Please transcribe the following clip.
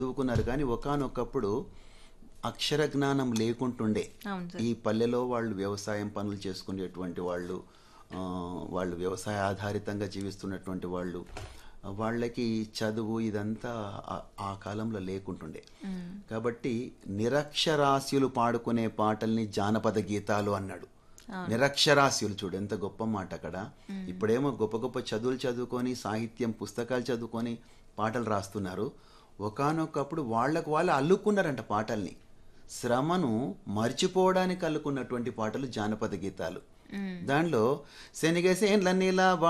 చదువుకున్నారు కానీ ఒకానొకప్పుడు అక్షర జ్ఞానం లేకుంటుండే అవును సార్ ఈ పల్లెలో వాళ్ళు వ్యవసాయం పనులు చేసుకునేటువంటి వాళ్ళు ఆ, వాళ్ళు వ్యవసాయ ఆధారితంగా జీవిస్తున్నటువంటి వాళ్ళు ఆ, వాళ్ళకి చదువు ఇదంతా ఆ- ఆ కాలంలో లేకుంటుండే కాబట్టి నిరక్షరాస్యులు పాడుకునే పాటల్ని జానపద గీతాలు అన్నాడు నిరక్షరాస్యులు చూడు ఎంత గొప్ప మాట అక్కడ ఇప్పుడేమో గొప్ప గొప్ప చదువులు చదువుకొని సాహిత్యం పుస్తకాలు చదువుకొని పాటలు రాస్తున్నారు ఒకానొకప్పుడు వాళ్ళకు వాళ్ళు అల్లుకున్నారంట పాటల్ని శ్రమను మర్చిపోవడానికి అల్లుకున్నటువంటి పాటలు జానపద గీతాలు దానిలో శనిగసేండ్ల నీలా